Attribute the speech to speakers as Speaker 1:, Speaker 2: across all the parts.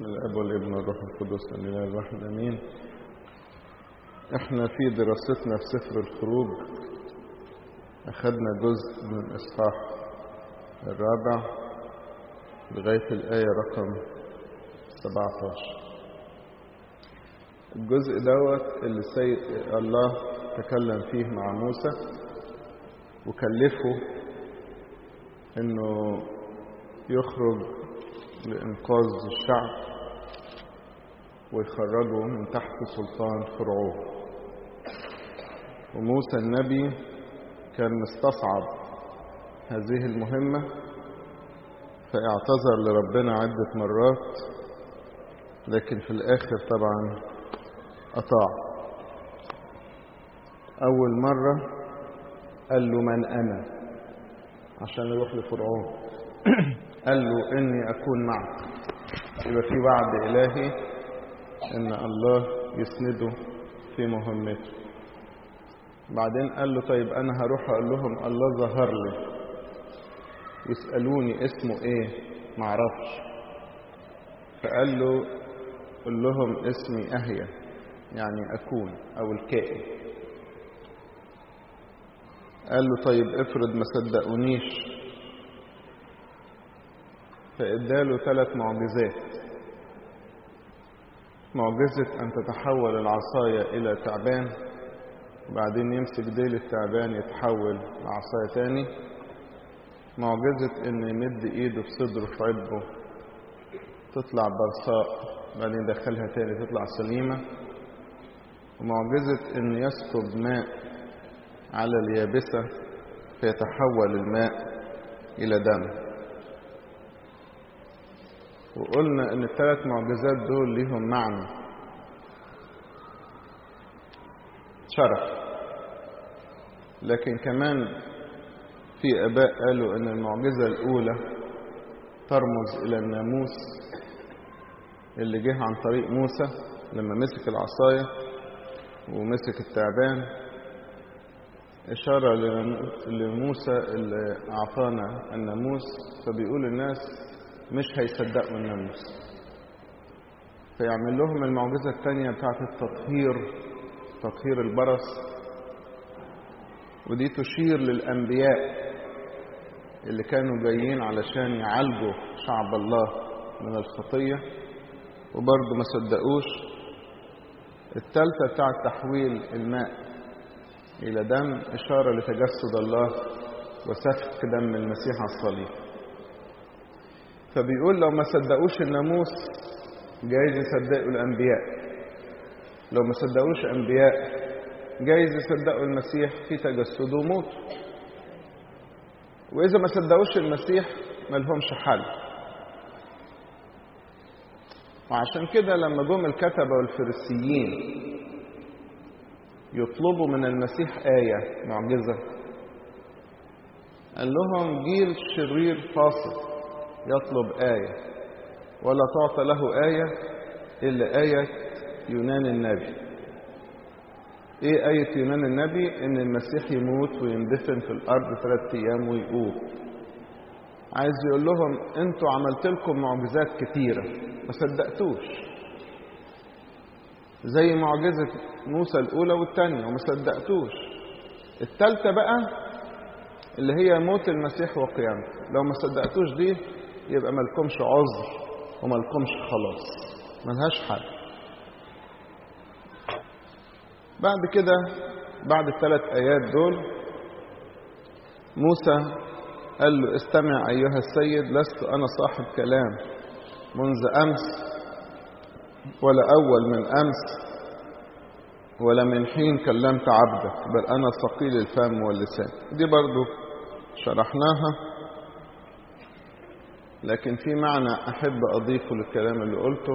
Speaker 1: بسم الاب والابن والروح القدس الاله الواحد امين احنا في دراستنا في سفر الخروج اخذنا جزء من الاصحاح الرابع لغايه الايه رقم 17 الجزء دوت اللي سيد الله تكلم فيه مع موسى وكلفه انه يخرج لإنقاذ الشعب ويخرجه من تحت سلطان فرعون وموسى النبي كان مستصعب هذه المهمة فاعتذر لربنا عدة مرات لكن في الآخر طبعا أطاع أول مرة قال له من أنا عشان يروح لفرعون قال له إني أكون معك يبقى في وعد إلهي إن الله يسنده في مهمته بعدين قال له طيب أنا هروح أقول لهم الله ظهر لي يسألوني اسمه إيه معرفش فقال له قل لهم اسمي أهيا يعني أكون أو الكائن قال له طيب افرض ما صدقونيش فاداله ثلاث معجزات معجزة أن تتحول العصاية إلى تعبان وبعدين يمسك ديل التعبان يتحول لعصاية تاني معجزة أن يمد إيده في صدره في عبه تطلع برصاء بعدين يدخلها تاني تطلع سليمة ومعجزة أن يسكب ماء على اليابسة فيتحول الماء إلى دم وقلنا ان الثلاث معجزات دول ليهم معنى شرف لكن كمان في اباء قالوا ان المعجزه الاولى ترمز الى الناموس اللي جه عن طريق موسى لما مسك العصايه ومسك التعبان إشارة لموسى اللي أعطانا الناموس فبيقول الناس مش هيصدقوا الناموس فيعمل لهم المعجزة الثانية بتاعت التطهير تطهير البرص ودي تشير للأنبياء اللي كانوا جايين علشان يعالجوا شعب الله من الخطية وبرضه ما صدقوش الثالثة بتاعت تحويل الماء إلى دم إشارة لتجسد الله وسفك دم المسيح على الصليب فبيقول لو ما صدقوش الناموس جايز يصدقوا الأنبياء لو ما صدقوش أنبياء جايز يصدقوا المسيح في تجسده وموته وإذا ما صدقوش المسيح ما لهمش حل وعشان كده لما جم الكتبة والفريسيين يطلبوا من المسيح آية معجزة قال لهم جيل شرير فاسق يطلب آية ولا تعطى له آية إلا آية يونان النبي إيه آية يونان النبي؟ إن المسيح يموت ويندفن في الأرض ثلاثة أيام ويقوم عايز يقول لهم أنتوا عملت لكم معجزات كتيرة ما صدقتوش زي معجزة موسى الأولى والثانية وما صدقتوش الثالثة بقى اللي هي موت المسيح وقيامته لو ما صدقتوش دي يبقى مالكمش عذر ومالكمش خلاص ملهاش حل بعد كده بعد الثلاث آيات دول موسى قال له استمع أيها السيد لست أنا صاحب كلام منذ أمس ولا أول من أمس ولا من حين كلمت عبدك بل أنا ثقيل الفم واللسان دي برضو شرحناها لكن في معنى أحب أضيفه للكلام اللي قلته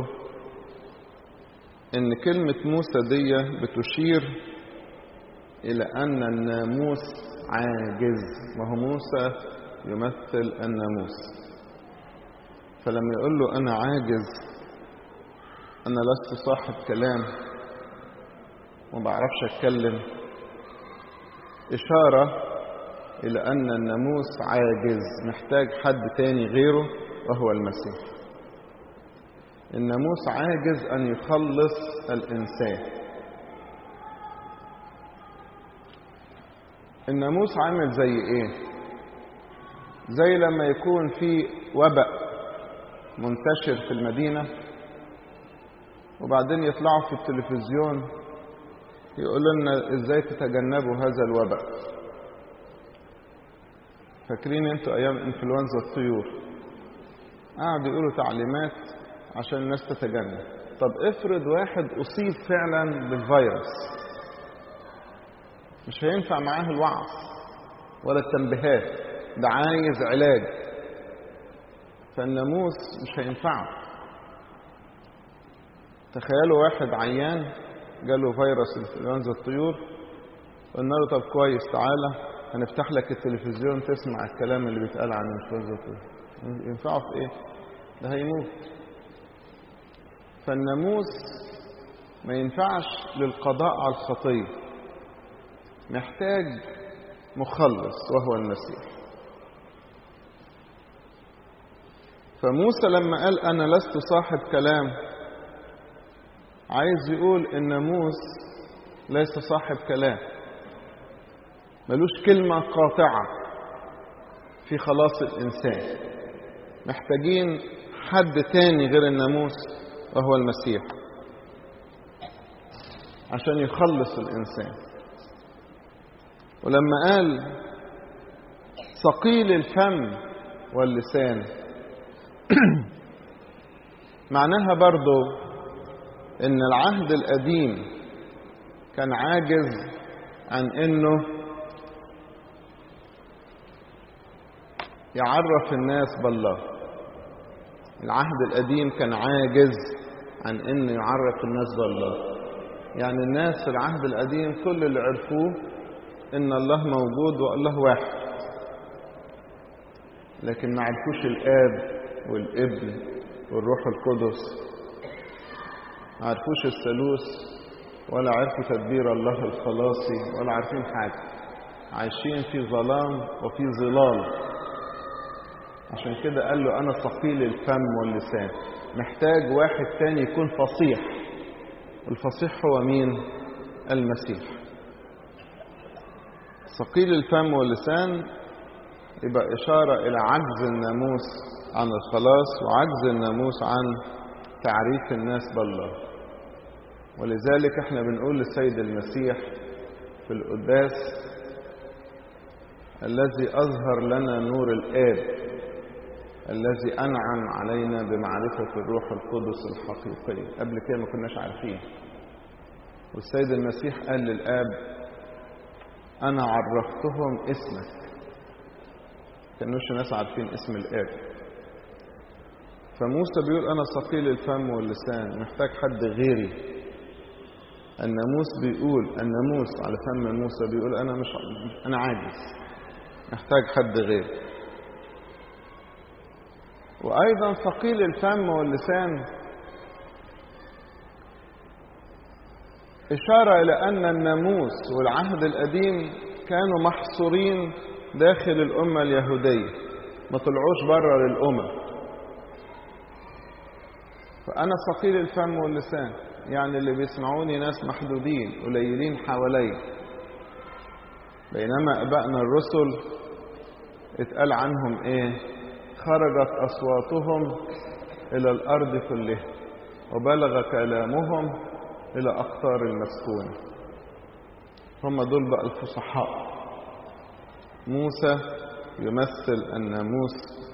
Speaker 1: إن كلمة موسى دي بتشير إلى أن الناموس عاجز ما هو موسى يمثل الناموس فلما يقول له أنا عاجز أنا لست صاحب كلام وما بعرفش أتكلم إشارة إلى أن الناموس عاجز محتاج حد تاني غيره وهو المسيح الناموس عاجز أن يخلص الإنسان الناموس عامل زي إيه؟ زي لما يكون في وباء منتشر في المدينة وبعدين يطلعوا في التلفزيون يقولوا لنا ازاي تتجنبوا هذا الوباء فاكرين انتوا ايام انفلونزا الطيور قعدوا يقولوا تعليمات عشان الناس تتجنب طب افرض واحد اصيب فعلا بالفيروس مش هينفع معاه الوعظ ولا التنبيهات ده عايز علاج فالناموس مش هينفعه تخيلوا واحد عيان جاله فيروس انفلونزا الطيور قلنا له طب كويس تعالى هنفتح لك التلفزيون تسمع الكلام اللي بيتقال عن انفلونزا الطيور ينفعه في ايه ده هيموت فالناموس ما ينفعش للقضاء على الخطيه محتاج مخلص وهو المسيح فموسى لما قال انا لست صاحب كلام عايز يقول الناموس ليس صاحب كلام ملوش كلمة قاطعة في خلاص الإنسان محتاجين حد تاني غير الناموس وهو المسيح عشان يخلص الإنسان ولما قال ثقيل الفم واللسان معناها برضو ان العهد القديم كان عاجز عن انه يعرف الناس بالله العهد القديم كان عاجز عن انه يعرف الناس بالله يعني الناس في العهد القديم كل اللي عرفوه ان الله موجود والله واحد لكن ما عرفوش الاب والابن والروح القدس ما عرفوش الثالوث ولا عرفوا تدبير الله الخلاصي ولا عارفين حاجة عايشين في ظلام وفي ظلال عشان كده قال له أنا ثقيل الفم واللسان محتاج واحد تاني يكون فصيح الفصيح هو مين؟ المسيح ثقيل الفم واللسان يبقى إشارة إلى عجز الناموس عن الخلاص وعجز الناموس عن تعريف الناس بالله ولذلك احنا بنقول للسيد المسيح في القداس الذي أظهر لنا نور الآب الذي أنعم علينا بمعرفة الروح القدس الحقيقي قبل كده ما كناش عارفين والسيد المسيح قال للآب أنا عرفتهم اسمك كانوش الناس عارفين اسم الآب فموسى بيقول أنا ثقيل الفم واللسان محتاج حد غيري الناموس بيقول الناموس على فم موسى بيقول أنا مش أنا عاجز محتاج حد غيري وأيضا ثقيل الفم واللسان إشارة إلى أن الناموس والعهد القديم كانوا محصورين داخل الأمة اليهودية ما طلعوش بره للأمم فأنا ثقيل الفم واللسان يعني اللي بيسمعوني ناس محدودين قليلين حواليا بينما أبائنا الرسل اتقال عنهم إيه خرجت أصواتهم إلى الأرض كلها وبلغ كلامهم إلى أقطار المسكونة هم دول بقى الفصحاء موسى يمثل الناموس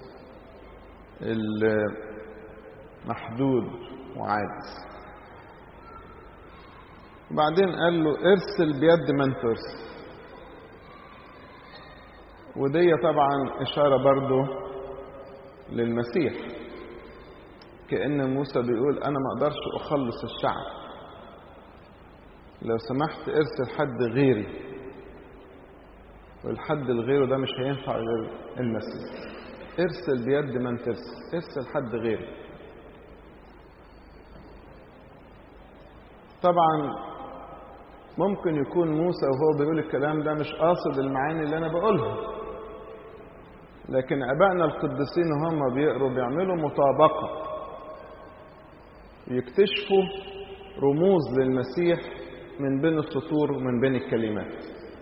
Speaker 1: المحدود وعاجز وبعدين قال له ارسل بيد من ترسل ودي طبعا إشارة برضو للمسيح كأن موسى بيقول أنا ما أقدرش أخلص الشعب لو سمحت ارسل حد غيري والحد الغيره ده مش هينفع غير المسيح ارسل بيد من ترسل ارسل حد غيري طبعا ممكن يكون موسى وهو بيقول الكلام ده مش قاصد المعاني اللي انا بقولها لكن ابائنا القديسين هم بيقروا بيعملوا مطابقه يكتشفوا رموز للمسيح من بين السطور ومن بين الكلمات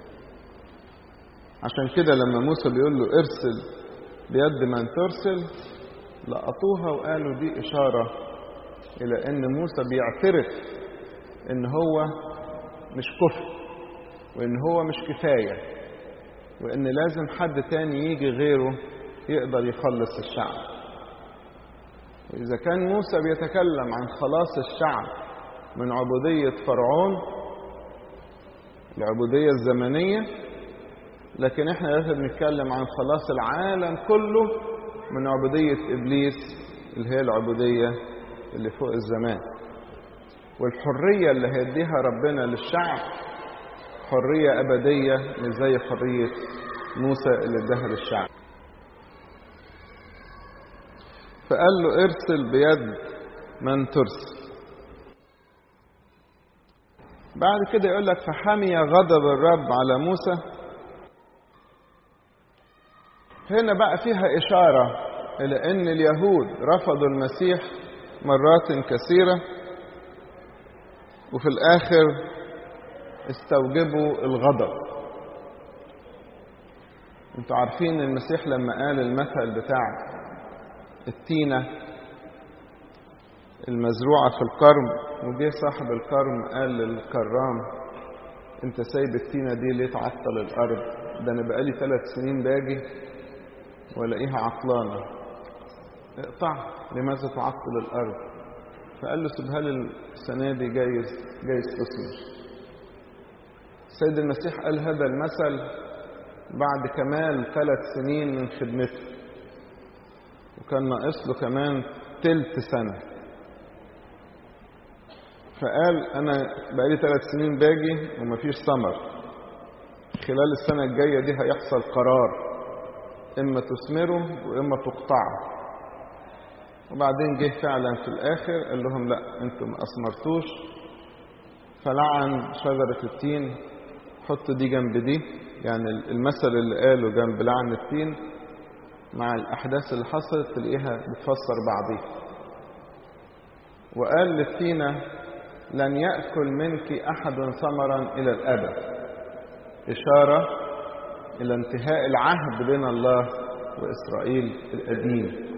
Speaker 1: عشان كده لما موسى بيقول له ارسل بيد من ترسل لقطوها وقالوا دي إشارة إلى أن موسى بيعترف أن هو مش كفر وأن هو مش كفاية وأن لازم حد تاني يجي غيره يقدر يخلص الشعب وإذا كان موسى بيتكلم عن خلاص الشعب من عبودية فرعون العبودية الزمنية لكن احنا لازم نتكلم عن خلاص العالم كله من عبودية إبليس اللي هي العبودية اللي فوق الزمان والحرية اللي هيديها ربنا للشعب حرية أبدية مش زي حرية موسى اللي اداها للشعب فقال له ارسل بيد من ترسل بعد كده يقول لك فحمي غضب الرب على موسى هنا بقى فيها إشارة إلى أن اليهود رفضوا المسيح مرات كثيرة وفي الآخر استوجبوا الغضب انتوا عارفين المسيح لما قال المثل بتاع التينة المزروعة في الكرم وجه صاحب الكرم قال للكرام انت سايب التينة دي ليه تعطل الأرض ده أنا بقالي ثلاث سنين باجي والاقيها عطلانة اقطع لماذا تعطل الأرض فقال له سيبها لي السنة دي جايز جايز تثمر السيد المسيح قال هذا المثل بعد كمال ثلاث سنين من خدمته وكان ناقص له كمان تلت سنة فقال أنا بقالي ثلاث سنين باجي ومفيش ثمر خلال السنة الجاية دي هيحصل قرار إما تثمره وإما تقطعه وبعدين جه فعلا في الآخر قال لهم لا أنتم ما أثمرتوش فلعن شجرة التين حط دي جنب دي يعني المثل اللي قاله جنب لعن التين مع الأحداث اللي حصلت تلاقيها بتفسر بعضيها وقال للتينة لن يأكل منك أحد ثمرا إلى الأبد إشارة إلى انتهاء العهد بين الله وإسرائيل القديم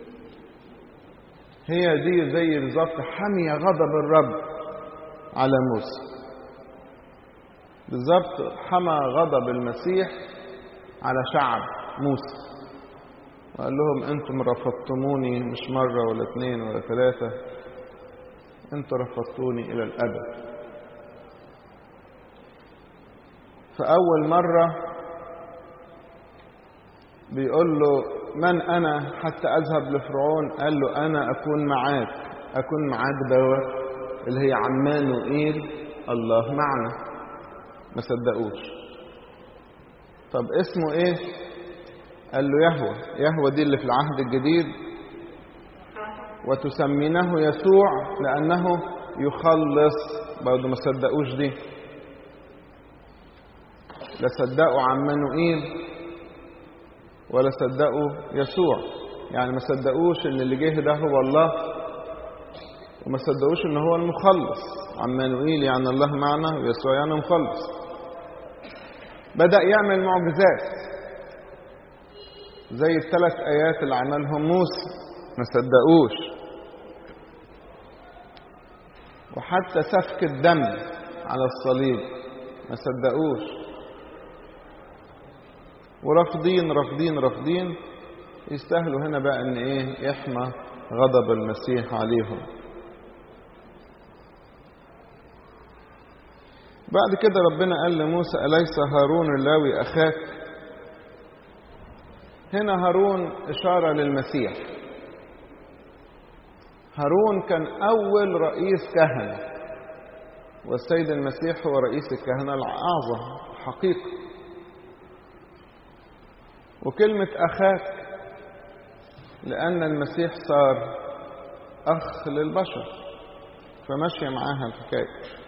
Speaker 1: هي دي زي بالظبط حمي غضب الرب على موسى بالظبط حمى غضب المسيح على شعب موسى وقال لهم انتم رفضتموني مش مرة ولا اثنين ولا ثلاثة انتم رفضتوني الى الابد فاول مرة بيقول له من انا حتى اذهب لفرعون قال له انا اكون معاك اكون معاك دوت اللي هي عمانوئيل الله معنا ما صدقوش طب اسمه ايه قال له يهوى يهوى دي اللي في العهد الجديد وتسمينه يسوع لانه يخلص برضه ما صدقوش دي لا صدقوا عمانوئيل ولا صدقوا يسوع يعني ما صدقوش ان اللي جه ده هو الله وما صدقوش ان هو المخلص عمانوئيل يعني الله معنا ويسوع يعني مخلص بدأ يعمل معجزات زي الثلاث آيات اللي عملهم موسى ما صدقوش وحتى سفك الدم على الصليب ما صدقوش ورافضين رافضين رافضين يستاهلوا هنا بقى ان ايه يحمى غضب المسيح عليهم بعد كده ربنا قال لموسى أليس هارون اللاوي أخاك هنا هارون إشارة للمسيح هارون كان أول رئيس كهنة والسيد المسيح هو رئيس الكهنة الأعظم حقيقة وكلمة أخاك لأن المسيح صار أخ للبشر فماشية معاها الحكاية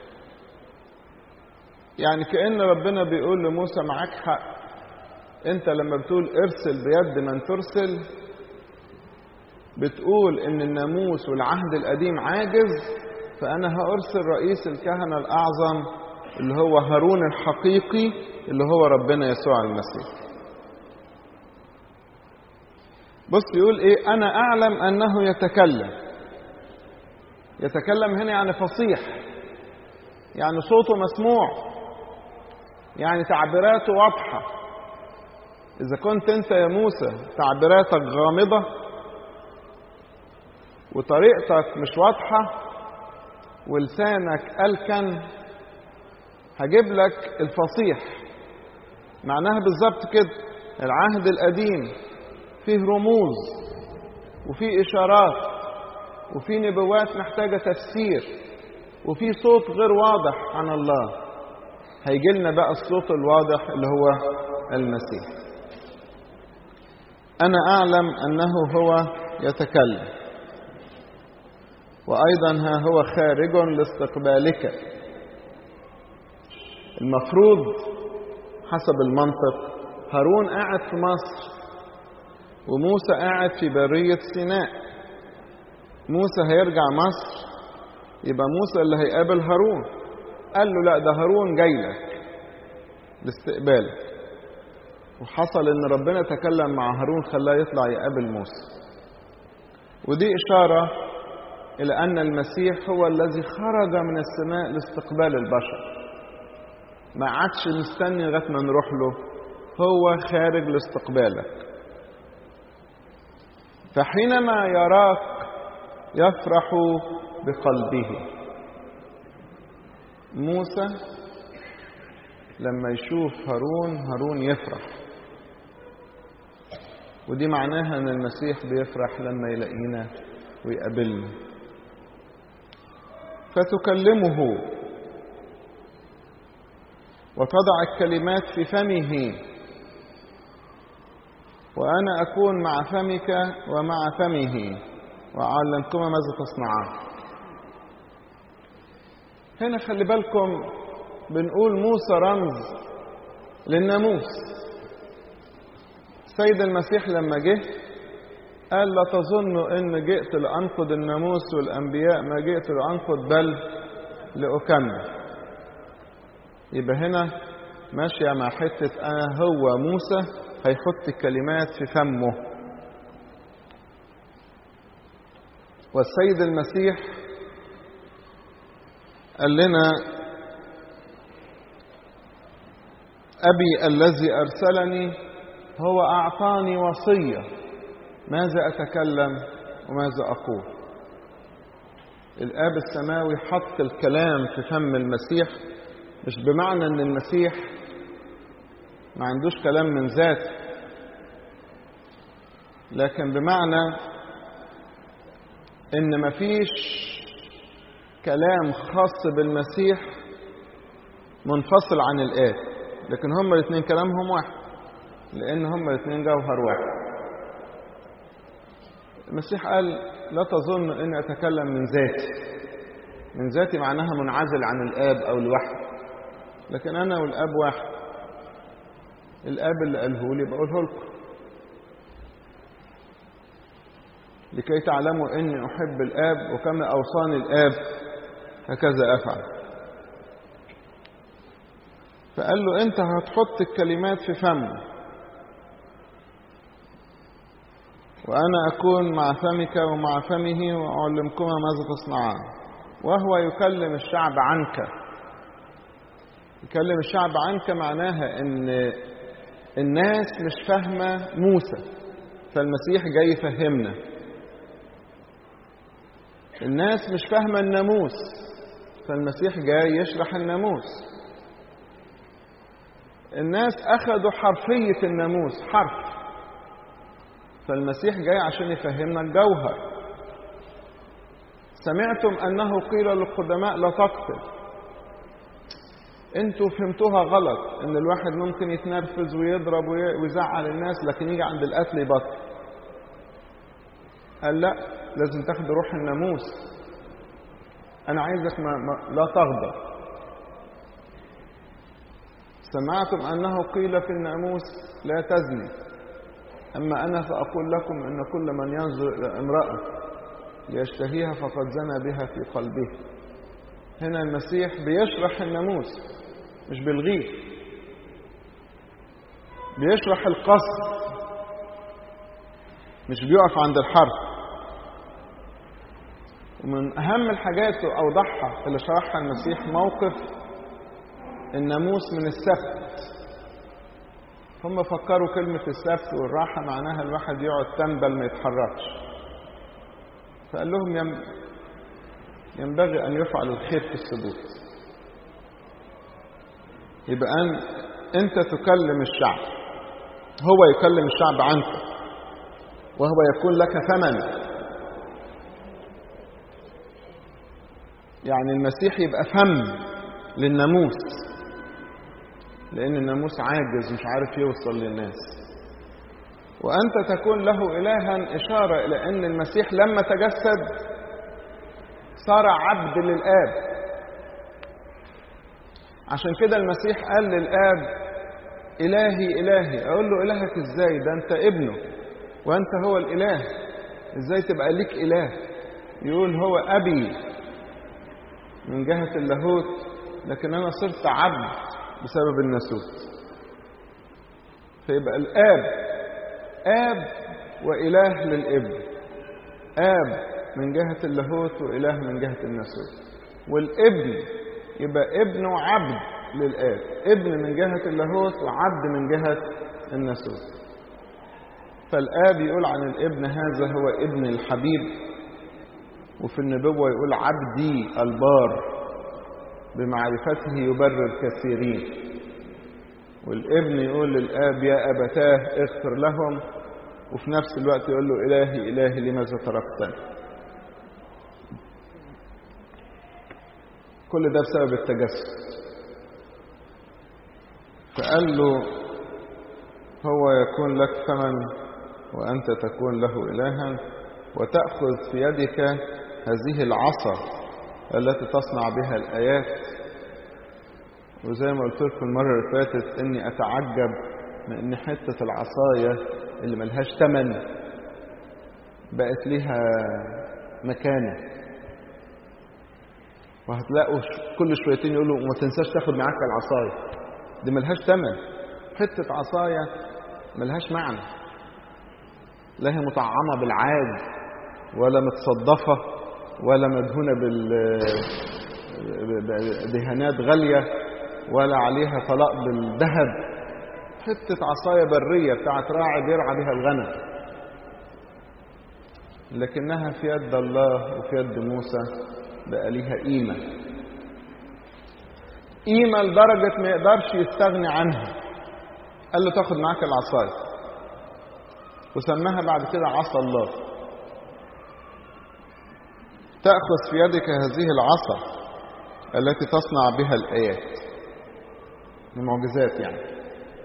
Speaker 1: يعني كأن ربنا بيقول لموسى معاك حق انت لما بتقول ارسل بيد من ترسل بتقول ان الناموس والعهد القديم عاجز فانا هارسل رئيس الكهنه الاعظم اللي هو هارون الحقيقي اللي هو ربنا يسوع المسيح بص يقول ايه انا اعلم انه يتكلم يتكلم هنا يعني فصيح يعني صوته مسموع يعني تعبيراته واضحه اذا كنت انت يا موسى تعبيراتك غامضه وطريقتك مش واضحه ولسانك الكن هجيب لك الفصيح معناها بالظبط كده العهد القديم فيه رموز وفيه اشارات وفيه نبوات محتاجه تفسير وفيه صوت غير واضح عن الله هيجي لنا بقى الصوت الواضح اللي هو المسيح انا اعلم انه هو يتكلم وايضا ها هو خارج لاستقبالك المفروض حسب المنطق هارون قاعد في مصر وموسى قاعد في برية سيناء موسى هيرجع مصر يبقى موسى اللي هيقابل هارون قال له لا ده هارون جاي لك لاستقبالك وحصل ان ربنا تكلم مع هارون خلاه يطلع يقابل موسى ودي اشاره الى ان المسيح هو الذي خرج من السماء لاستقبال البشر ما عادش مستني لغايه ما نروح له هو خارج لاستقبالك فحينما يراك يفرح بقلبه موسى لما يشوف هارون هارون يفرح ودي معناها ان المسيح بيفرح لما يلاقينا ويقابلنا فتكلمه وتضع الكلمات في فمه وأنا أكون مع فمك ومع فمه وأعلمكما ماذا تصنعان هنا خلي بالكم بنقول موسى رمز للناموس السيد المسيح لما جه قال لا تظنوا ان جئت لانقض الناموس والانبياء ما جئت لانقض بل لاكمل يبقى هنا ماشيه مع حته انا هو موسى هيحط الكلمات في فمه والسيد المسيح قال لنا ابي الذي ارسلني هو اعطاني وصيه ماذا اتكلم وماذا اقول الاب السماوي حط الكلام في فم المسيح مش بمعنى ان المسيح ما عندوش كلام من ذاته لكن بمعنى ان مفيش كلام خاص بالمسيح منفصل عن الآب لكن هما الاثنين كلامهم واحد لان هما الاثنين جوهر واحد المسيح قال لا تظن اني اتكلم من ذاتي من ذاتي معناها منعزل عن الاب او لوحدي لكن انا والاب واحد الاب اللي قاله لي بقوله لكم لكي تعلموا اني احب الاب وكما اوصاني الاب هكذا افعل فقال له انت هتحط الكلمات في فمه وانا اكون مع فمك ومع فمه واعلمكما ماذا تصنعان وهو يكلم الشعب عنك يكلم الشعب عنك معناها ان الناس مش فاهمه موسى فالمسيح جاي يفهمنا الناس مش فاهمه الناموس فالمسيح جاي يشرح الناموس الناس اخذوا حرفيه الناموس حرف فالمسيح جاي عشان يفهمنا الجوهر سمعتم انه قيل للقدماء لا تقتل انتوا فهمتوها غلط ان الواحد ممكن يتنرفز ويضرب ويزعل الناس لكن يجي عند القتل يبطل قال لا لازم تاخد روح الناموس انا عايزك ما ما لا تغضب سمعتم انه قيل في الناموس لا تزني أما أنا فأقول لكم إن كل من ينظر إلى امرأة ليشتهيها فقد زنى بها في قلبه هنا المسيح بيشرح الناموس مش بيلغيه بيشرح القصد مش بيقف عند الحرف ومن أهم الحاجات أوضحها اللي شرحها المسيح موقف الناموس من السبت هم فكروا كلمة السبت والراحة معناها الواحد يقعد تنبل ما يتحركش فقال لهم ينبغي أن يفعل الخير في السبوت يبقى أن أنت تكلم الشعب هو يكلم الشعب عنك وهو يكون لك ثمن يعني المسيح يبقى فم للناموس لأن الناموس عاجز مش عارف يوصل للناس وأنت تكون له إلها إشارة إلى أن المسيح لما تجسد صار عبد للآب عشان كده المسيح قال للآب إلهي إلهي أقول له إلهك إزاي ده أنت ابنه وأنت هو الإله إزاي تبقى ليك إله يقول هو أبي من جهة اللاهوت لكن أنا صرت عبد بسبب الناسوت فيبقى الآب آب وإله للابن آب من جهة اللاهوت وإله من جهة الناسوت والابن يبقى ابن وعبد للآب ابن من جهة اللاهوت وعبد من جهة الناسوت فالآب يقول عن الابن هذا هو ابن الحبيب وفي النبوة يقول عبدي البار بمعرفته يبرر كثيرين والابن يقول للآب يا أبتاه اغفر لهم وفي نفس الوقت يقول له إلهي إلهي لماذا تركتني كل ده بسبب التجسد فقال له هو يكون لك ثمن وأنت تكون له إلها وتأخذ في يدك هذه العصا التي تصنع بها الآيات وزي ما قلت لكم المرة اللي فاتت إني أتعجب من إن حتة العصاية اللي ملهاش تمن بقت ليها مكانة وهتلاقوا كل شويتين يقولوا ما تنساش تاخد معاك العصاية دي ملهاش تمن حتة عصاية ملهاش معنى لا هي مطعمة بالعاد ولا متصدفة ولا مدهونة بدهانات غالية ولا عليها طلاق بالذهب حتة عصاية برية بتاعت راعي بيرعى بها الغنم لكنها في يد الله وفي يد موسى بقى ليها قيمة قيمة لدرجة ما يقدرش يستغني عنها قال له تاخد معاك العصاية وسماها بعد كده عصا الله تأخذ في يدك هذه العصا التي تصنع بها الآيات المعجزات يعني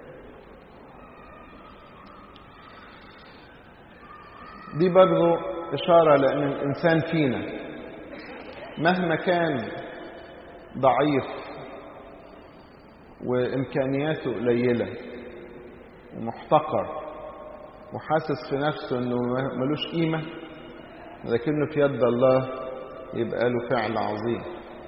Speaker 1: دي برضو إشارة لأن الإنسان فينا مهما كان ضعيف وإمكانياته قليلة ومحتقر وحاسس في نفسه إنه ملوش قيمة لكنه في يد الله يبقى له فعل عظيم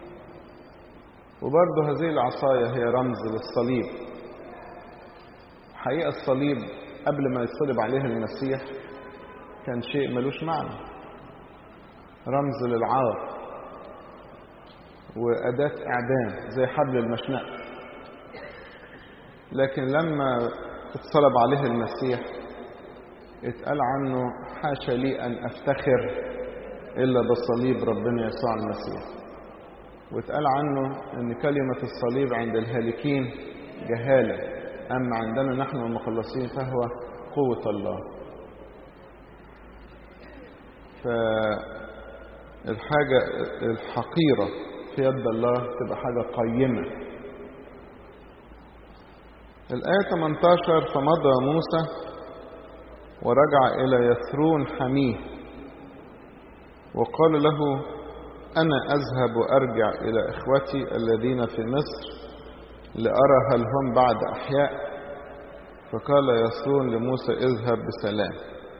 Speaker 1: وبرضه هذه العصاية هي رمز للصليب حقيقة الصليب قبل ما يتصلب عليه المسيح كان شيء ملوش معنى رمز للعار وأداة إعدام زي حبل المشنقة لكن لما اتصلب عليه المسيح اتقال عنه حاشا لي أن أفتخر إلا بصليب ربنا يسوع المسيح واتقال عنه أن كلمة الصليب عند الهالكين جهالة أما عندنا نحن المخلصين فهو قوة الله فالحاجة الحقيرة في يد الله تبقى حاجة قيمة الآية 18 فمضى موسى ورجع إلى يثرون حميه وقال له أنا أذهب وأرجع إلى إخوتي الذين في مصر لأرى هل هم بعد أحياء فقال يسرون لموسى اذهب بسلام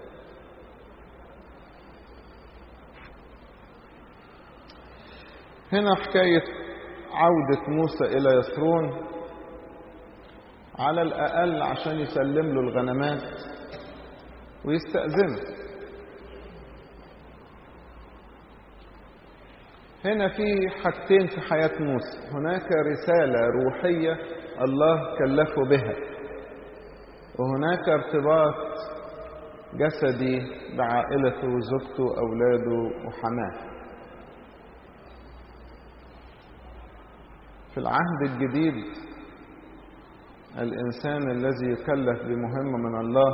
Speaker 1: هنا حكاية عودة موسى إلى يسرون على الأقل عشان يسلم له الغنمات ويستأذنه هنا في حاجتين في حياة موسى هناك رسالة روحية الله كلفه بها وهناك ارتباط جسدي بعائلته وزوجته وأولاده وحماه في العهد الجديد الإنسان الذي يكلف بمهمة من الله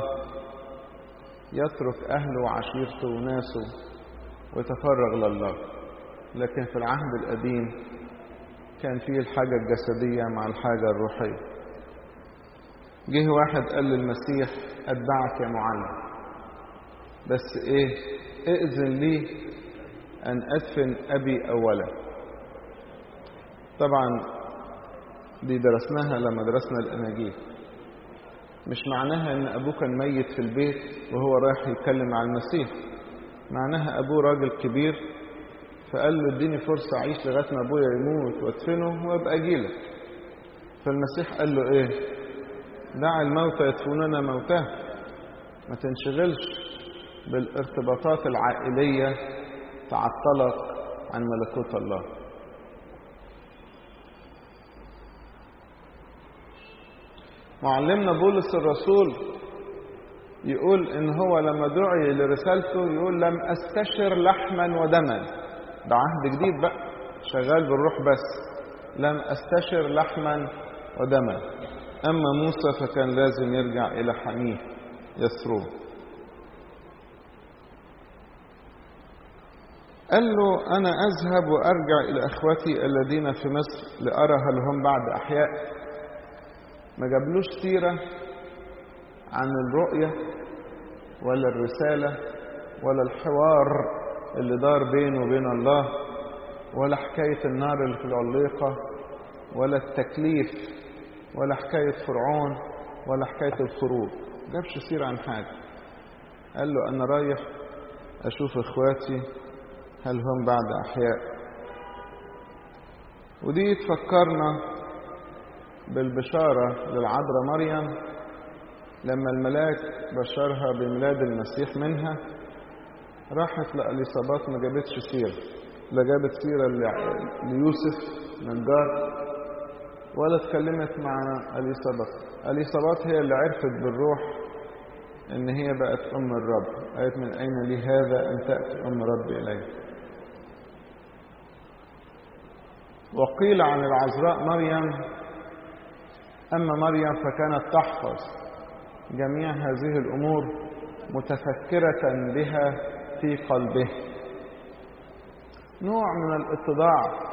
Speaker 1: يترك أهله وعشيرته وناسه ويتفرغ لله لكن في العهد القديم كان فيه الحاجة الجسدية مع الحاجة الروحية جه واحد قال للمسيح أتبعك يا معلم بس إيه ائذن لي أن أدفن أبي أولا طبعا دي درسناها لما درسنا الأناجيل مش معناها ان ابوه كان ميت في البيت وهو رايح يتكلم مع المسيح معناها ابوه راجل كبير فقال له اديني فرصة اعيش لغاية ما ابويا يموت وادفنه وابقى اجيلك فالمسيح قال له ايه دع الموتى يدفنون موتاه ما تنشغلش بالارتباطات العائلية تعطلك عن ملكوت الله معلمنا بولس الرسول يقول ان هو لما دعي لرسالته يقول لم استشر لحما ودما ده عهد جديد بقى شغال بالروح بس لم استشر لحما ودما اما موسى فكان لازم يرجع الى حميه يسروه قال له انا اذهب وارجع الى اخوتي الذين في مصر لارى هل هم بعد احياء ما جابلوش سيرة عن الرؤية ولا الرسالة ولا الحوار اللي دار بينه وبين الله ولا حكاية النار اللي في العليقة ولا التكليف ولا حكاية فرعون ولا حكاية الخروج جابش سيرة عن حاجة قال له أنا رايح أشوف إخواتي هل هم بعد أحياء ودي تفكرنا بالبشارة للعذراء مريم لما الملاك بشرها بميلاد المسيح منها راحت لأليصابات ما جابتش سيرة لا جابت سيرة ليوسف نجار ولا اتكلمت مع أليصابات أليصابات هي اللي عرفت بالروح إن هي بقت أم الرب قالت من أين لي هذا أن تأتي أم ربي إلي وقيل عن العذراء مريم أما مريم فكانت تحفظ جميع هذه الأمور متفكرة بها في قلبه نوع من الاتضاع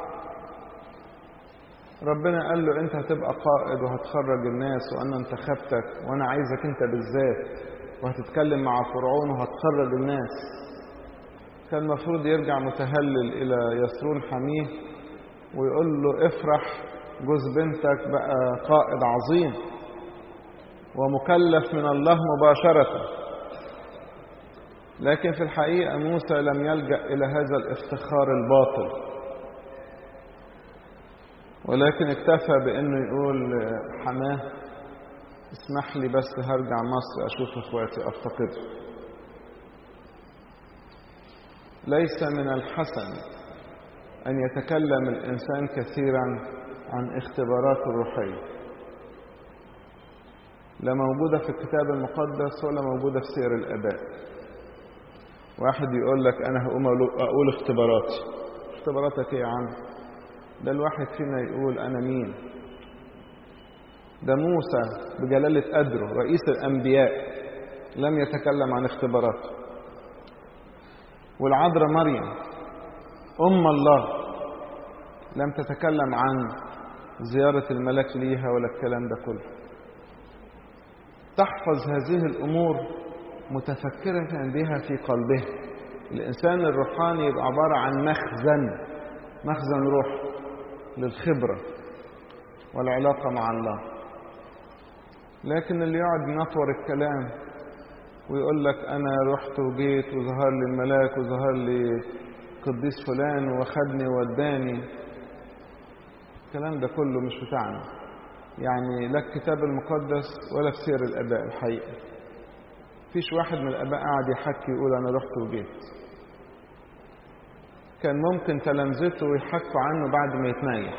Speaker 1: ربنا قال له انت هتبقى قائد وهتخرج الناس وانا انتخبتك وانا عايزك انت بالذات وهتتكلم مع فرعون وهتخرج الناس كان المفروض يرجع متهلل الى يسرون حميه ويقول له افرح جوز بنتك بقى قائد عظيم ومكلف من الله مباشرة لكن في الحقيقة موسى لم يلجأ إلى هذا الافتخار الباطل ولكن اكتفى بأنه يقول حماه اسمح لي بس هرجع مصر أشوف إخواتي أفتقدهم ليس من الحسن أن يتكلم الإنسان كثيرا عن اختباراته الروحية لا موجودة في الكتاب المقدس ولا موجودة في سير الآباء واحد يقول لك أنا هقوم أقول اختباراتي اختباراتك إيه يا عم ده الواحد فينا يقول أنا مين ده موسى بجلالة قدره رئيس الأنبياء لم يتكلم عن اختباراته والعذراء مريم أم الله لم تتكلم عن زيارة الملك ليها ولا الكلام ده كله تحفظ هذه الأمور متفكرة بها في قلبه الإنسان الروحاني يبقى عبارة عن مخزن مخزن روح للخبرة والعلاقة مع الله لكن اللي يقعد ينطور الكلام ويقول لك أنا رحت وجيت وظهر لي الملاك وظهر لي قديس فلان واخدني ووداني الكلام ده كله مش بتاعنا يعني لا الكتاب المقدس ولا في سير الآباء الحقيقة فيش واحد من الآباء قاعد يحكي يقول أنا رحت وجيت كان ممكن تلامذته يحكوا عنه بعد ما يتنيح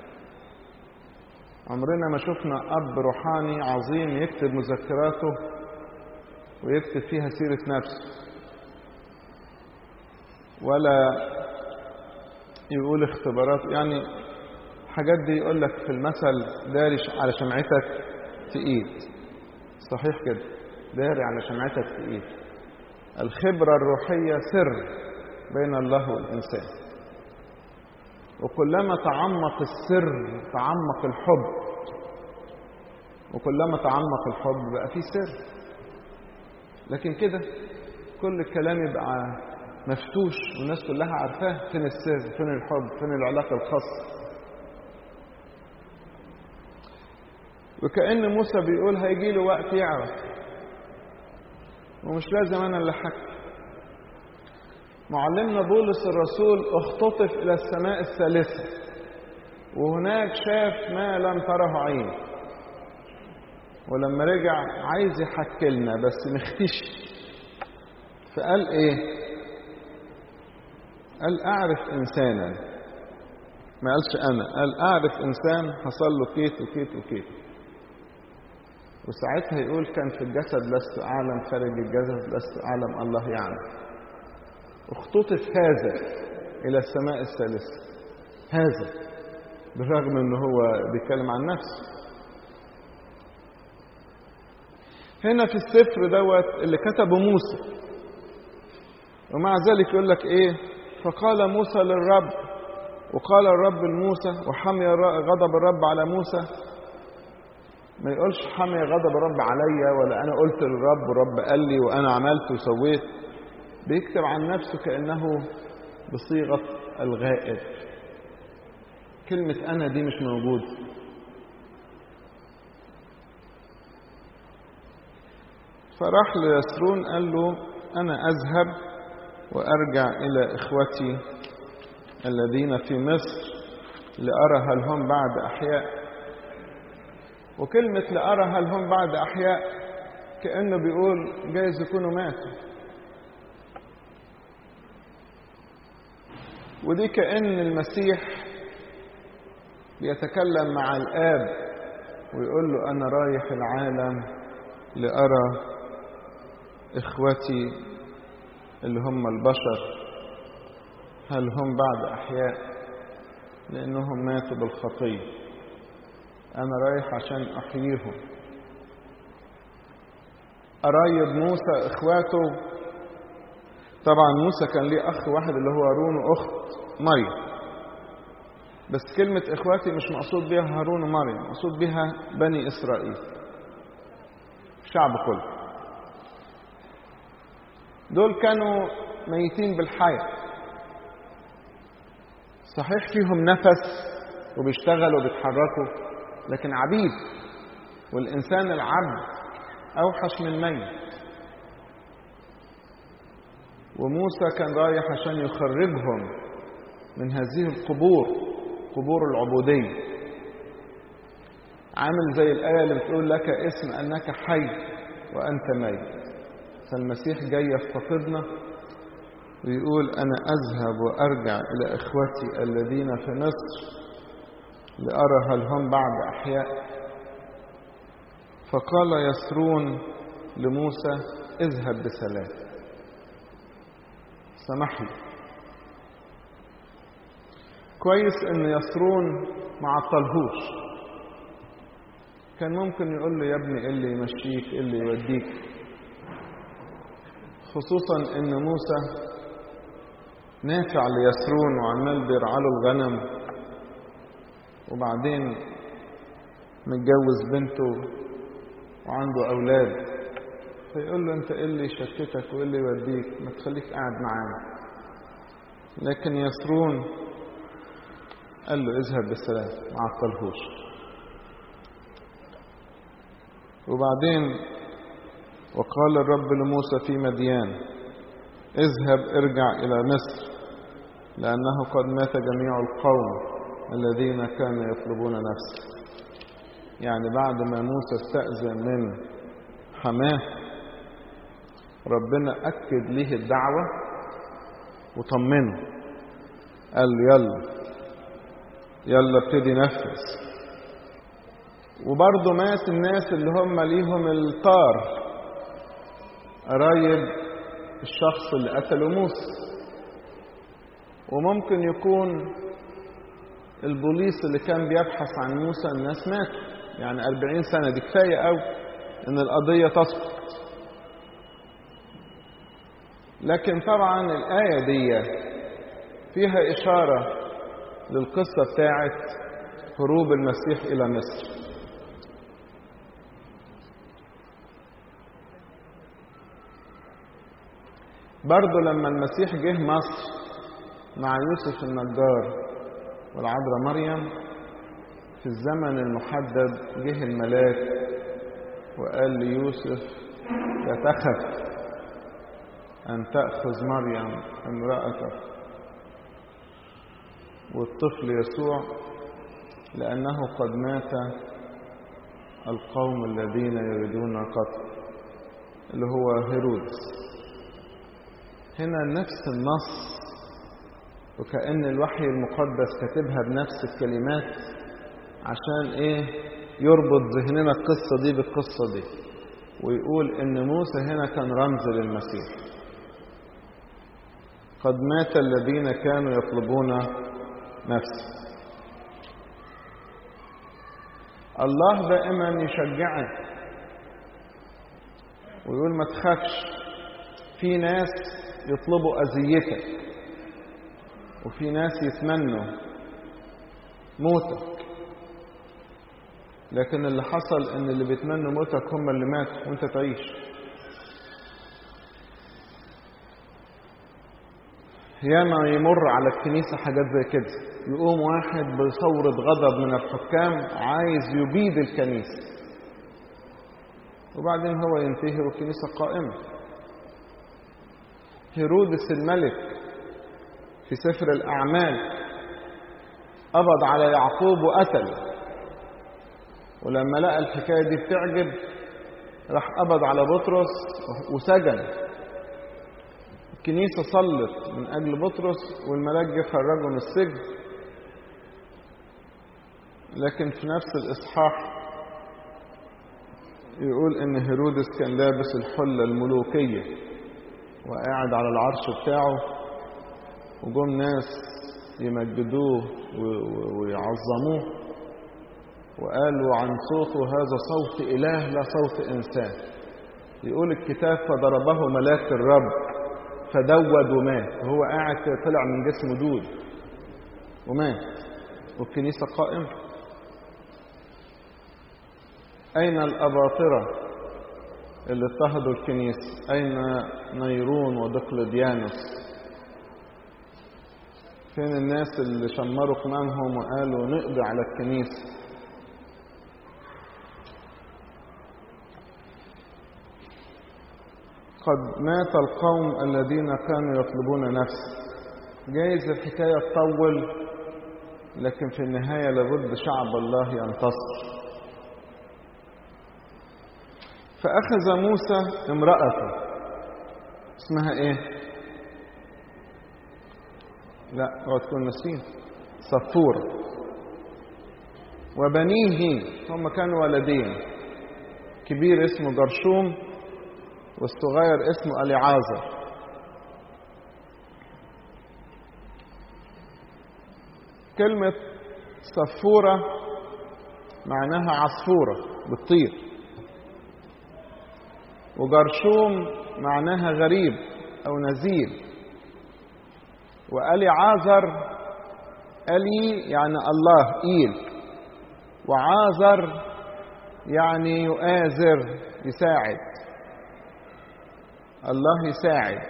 Speaker 1: عمرنا ما شفنا أب روحاني عظيم يكتب مذكراته ويكتب فيها سيرة نفسه ولا يقول اختبارات يعني الحاجات دي يقول لك في المثل داري على شمعتك تقيد صحيح كده داري على شمعتك تقيد الخبرة الروحية سر بين الله والإنسان وكلما تعمق السر تعمق الحب وكلما تعمق الحب بقى فيه سر لكن كده كل الكلام يبقى مفتوش والناس كلها عارفاه فين السر فين الحب فين العلاقة الخاصة وكأن موسى بيقول هيجي له وقت يعرف ومش لازم أنا اللي حكي معلمنا بولس الرسول اختطف إلى السماء الثالثة وهناك شاف ما لم تره عين ولما رجع عايز يحكي لنا بس مختش فقال ايه قال اعرف انسانا ما قالش انا قال اعرف انسان حصل له كيت وكيت وكيت وساعتها يقول كان في الجسد لست اعلم خارج الجسد لست اعلم الله يعلم اختطف هذا الى السماء الثالثه هذا بالرغم ان هو بيتكلم عن نفسه هنا في السفر دوت اللي كتبه موسى ومع ذلك يقول لك ايه فقال موسى للرب وقال الرب لموسى وحمي غضب الرب على موسى ما يقولش حمي غضب الرب عليا ولا انا قلت للرب والرب قال لي وانا عملت وسويت بيكتب عن نفسه كانه بصيغه الغائب كلمه انا دي مش موجوده فراح ليسرون قال له أنا أذهب وأرجع إلى إخوتي الذين في مصر لأرى هل هم بعد أحياء وكلمة لأرى هل هم بعد أحياء كأنه بيقول جايز يكونوا ماتوا ودي كأن المسيح بيتكلم مع الآب ويقول له أنا رايح العالم لأرى إخوتي اللي هم البشر هل هم بعد أحياء لأنهم ماتوا بالخطية أنا رايح عشان أحييهم قرايب موسى إخواته طبعا موسى كان ليه أخ واحد اللي هو هارون وأخت مريم بس كلمة إخواتي مش مقصود بها هارون ومريم مقصود بها بني إسرائيل الشعب كله دول كانوا ميتين بالحياة صحيح فيهم نفس وبيشتغلوا وبيتحركوا لكن عبيد والإنسان العبد أوحش من ميت وموسى كان رايح عشان يخرجهم من هذه القبور قبور العبودية عامل زي الآية اللي بتقول لك اسم أنك حي وأنت ميت فالمسيح جاي يفتقدنا ويقول أنا أذهب وأرجع إلى إخوتي الذين في مصر لأرى هل هم بعد أحياء فقال يسرون لموسى اذهب بسلام سمح لي كويس ان يسرون ما عطلهوش كان ممكن يقول له يا ابني ايه اللي يمشيك ايه اللي يوديك خصوصا ان موسى نافع ليسرون وعمال بيرعى له الغنم وبعدين متجوز بنته وعنده اولاد فيقول له انت ايه اللي يشتتك وايه اللي يوديك ما تخليك قاعد معانا لكن يسرون قال له اذهب بالسلام ما عطلهوش وبعدين وقال الرب لموسى في مديان اذهب ارجع إلى مصر لأنه قد مات جميع القوم الذين كانوا يطلبون نفسه يعني بعد ما موسى استأذن من حماه ربنا أكد ليه الدعوة وطمنه قال له يلا يلا ابتدي نفذ وبرضه مات الناس اللي هم ليهم الطار قرايب الشخص اللي قتله موسى وممكن يكون البوليس اللي كان بيبحث عن موسى الناس ماتوا يعني أربعين سنة دي كفاية أوي إن القضية تسقط لكن طبعا الآية دي فيها إشارة للقصة بتاعت هروب المسيح إلى مصر برضه لما المسيح جه مصر مع يوسف النجار والعذراء مريم في الزمن المحدد جه الملاك وقال ليوسف لا تخف أن تأخذ مريم امرأتك والطفل يسوع لأنه قد مات القوم الذين يريدون قتل اللي هو هيرودس هنا نفس النص وكأن الوحي المقدس كاتبها بنفس الكلمات عشان ايه يربط ذهننا القصة دي بالقصة دي ويقول ان موسى هنا كان رمز للمسيح قد مات الذين كانوا يطلبون نفسه الله دائما يشجعك ويقول ما تخافش في ناس يطلبوا أذيتك وفي ناس يتمنوا موتك لكن اللي حصل ان اللي بيتمنوا موتك هم اللي ماتوا وانت تعيش ياما يمر على الكنيسة حاجات زي كده يقوم واحد بثورة غضب من الحكام عايز يبيد الكنيسة وبعدين هو ينتهي والكنيسة قائمة هيرودس الملك في سفر الأعمال قبض على يعقوب وقتل ولما لقى الحكاية دي بتعجب راح قبض على بطرس وسجن الكنيسة صلت من أجل بطرس والملاك جه خرجه من السجن لكن في نفس الإصحاح يقول إن هيرودس كان لابس الحلة الملوكية وقاعد على العرش بتاعه وجم ناس يمجدوه ويعظموه وقالوا عن صوته هذا صوت إله لا صوت إنسان يقول الكتاب فضربه ملاك الرب فدود ومات وهو قاعد طلع من جسمه دود ومات والكنيسة قائمة أين الأباطرة اللي اضطهدوا الكنيسة أين نيرون ودقلديانوس فين الناس اللي شمروا قمامهم وقالوا نقضي على الكنيسة قد مات القوم الذين كانوا يطلبون نفسه جايز الحكاية تطول لكن في النهاية لابد شعب الله ينتصر فأخذ موسى امرأته اسمها ايه لا اوعى تكون نسين صفورة وبنيه هم كانوا ولدين كبير اسمه جرشوم والصغير اسمه أليعازر كلمة صفورة معناها عصفورة بتطير وجرشوم معناها غريب أو نزيل وألي عازر ألي يعني الله إيل وعازر يعني يؤازر يساعد الله يساعد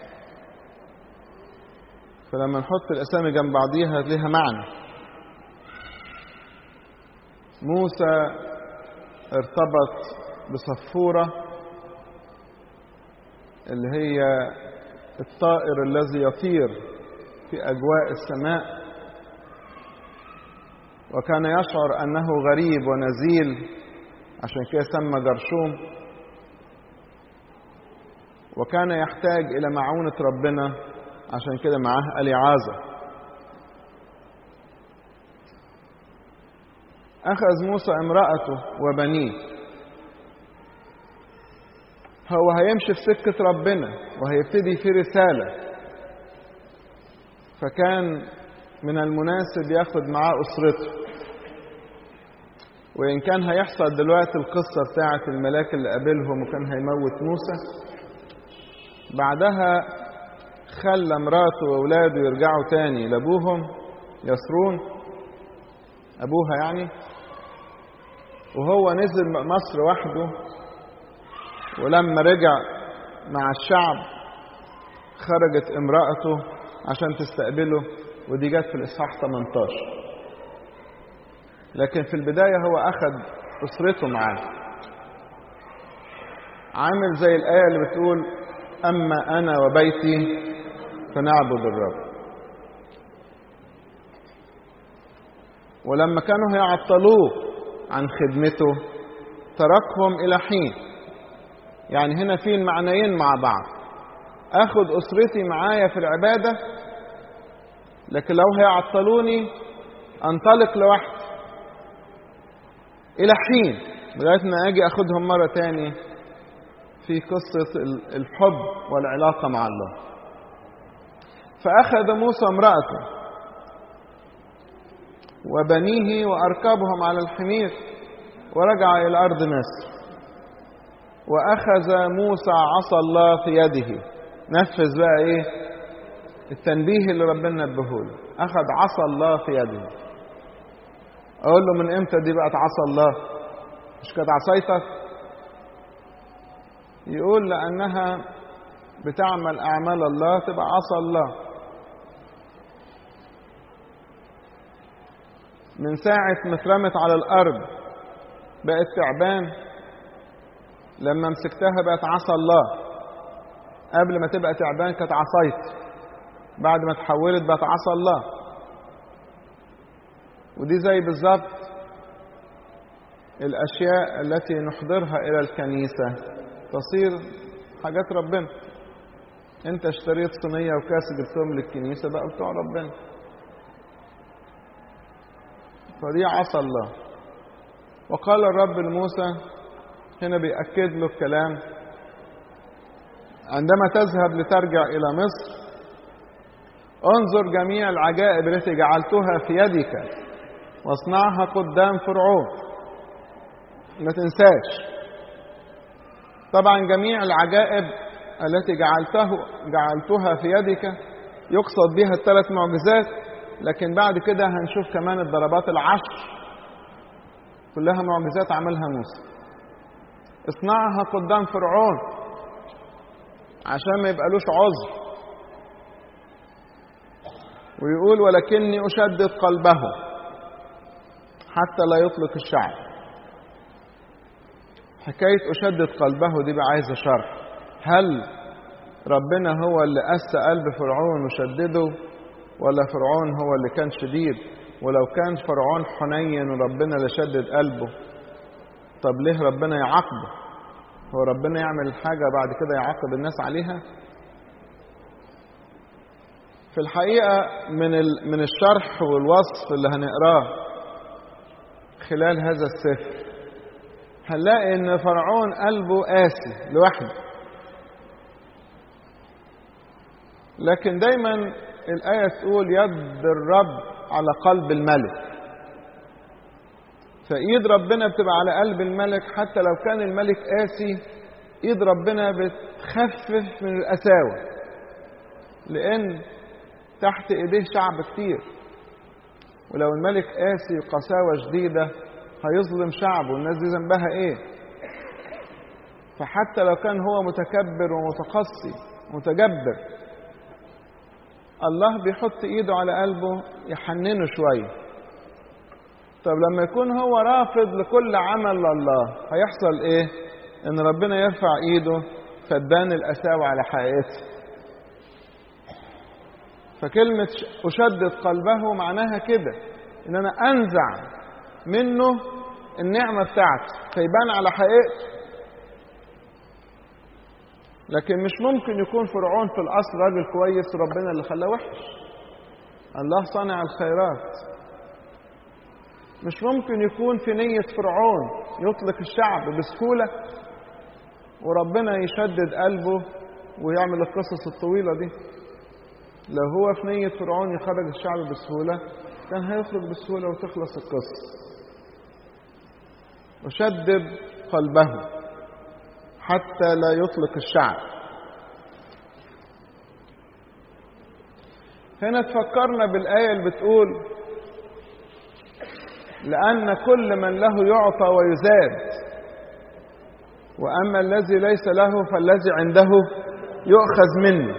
Speaker 1: فلما نحط الأسامي جنب بعضيها لها معنى موسى ارتبط بصفورة اللي هي الطائر الذي يطير في أجواء السماء وكان يشعر أنه غريب ونزيل عشان كده سمى جرشوم وكان يحتاج إلى معونة ربنا عشان كده معاه أليعازة أخذ موسى امرأته وبنيه هو هيمشي في سكة ربنا وهيبتدي في رسالة فكان من المناسب ياخد معاه أسرته وإن كان هيحصل دلوقتي القصة بتاعة الملاك اللي قابلهم وكان هيموت موسى بعدها خلى مراته وأولاده يرجعوا تاني لأبوهم يسرون أبوها يعني وهو نزل مصر وحده ولما رجع مع الشعب خرجت امرأته عشان تستقبله ودي جت في الإصحاح 18 لكن في البداية هو أخذ أسرته معاه عامل زي الآية اللي بتقول أما أنا وبيتي فنعبد الرب ولما كانوا هيعطلوه عن خدمته تركهم إلى حين يعني هنا في المعنيين مع بعض اخد اسرتي معايا في العباده لكن لو هيعطلوني انطلق لوحدي الى حين لغايه ما اجي اخدهم مره تاني في قصه الحب والعلاقه مع الله فاخذ موسى امراته وبنيه واركبهم على الحمير ورجع الى ارض مصر واخذ موسى عصا الله في يده نفذ بقى ايه التنبيه اللي ربنا نبهه له اخذ عصا الله في يده اقول له من امتى دي بقت عصا الله مش كانت عصايتك يقول لانها بتعمل اعمال الله تبقى عصا الله من ساعة ما اترمت على الأرض بقت تعبان لما مسكتها بقت عصا الله قبل ما تبقى تعبان كانت عصايت بعد ما تحولت بقت عصا الله ودي زي بالظبط الأشياء التي نحضرها إلى الكنيسة تصير حاجات ربنا أنت اشتريت صينية وكاس جبتهم للكنيسة بقى بتوع ربنا فدي عصا الله وقال الرب لموسى هنا بيأكد له الكلام عندما تذهب لترجع إلى مصر انظر جميع العجائب التي جعلتها في يدك واصنعها قدام فرعون ما تنساش طبعا جميع العجائب التي جعلته جعلتها في يدك يقصد بها الثلاث معجزات لكن بعد كده هنشوف كمان الضربات العشر كلها معجزات عملها موسى اصنعها قدام فرعون عشان ما يبقالوش عذر ويقول ولكني أشدد قلبه حتى لا يطلق الشعب حكاية أشدد قلبه دي بقى عايزة شرح هل ربنا هو اللي قس قلب فرعون وشدده ولا فرعون هو اللي كان شديد ولو كان فرعون حنين وربنا لشدد قلبه طب ليه ربنا يعاقبه هو ربنا يعمل الحاجة بعد كده يعاقب الناس عليها في الحقيقة من من الشرح والوصف اللي هنقراه خلال هذا السفر هنلاقي ان فرعون قلبه قاسي لوحده لكن دايما الآية تقول يد الرب على قلب الملك فإيد ربنا بتبقى على قلب الملك حتى لو كان الملك قاسي إيد ربنا بتخفف من القساوة لأن تحت إيديه شعب كتير ولو الملك قاسي قساوة شديدة هيظلم شعبه والناس دي ذنبها إيه فحتى لو كان هو متكبر ومتقصي متجبر الله بيحط ايده على قلبه يحننه شويه طب لما يكون هو رافض لكل عمل لله هيحصل ايه ان ربنا يرفع ايده فدان القساوة على حقيقتها فكلمة أشدد قلبه معناها كده إن أنا أنزع منه النعمة بتاعتي فيبان على حقيقته لكن مش ممكن يكون فرعون في الأصل راجل كويس وربنا اللي خلاه وحش الله صنع الخيرات مش ممكن يكون في نية فرعون يطلق الشعب بسهولة وربنا يشدد قلبه ويعمل القصص الطويلة دي لو هو في نية فرعون يخرج الشعب بسهولة كان هيخرج بسهولة وتخلص القصة وشدد قلبه حتى لا يطلق الشعب هنا تفكرنا بالآية اللي بتقول لأن كل من له يعطى ويزاد وأما الذي ليس له فالذي عنده يؤخذ منه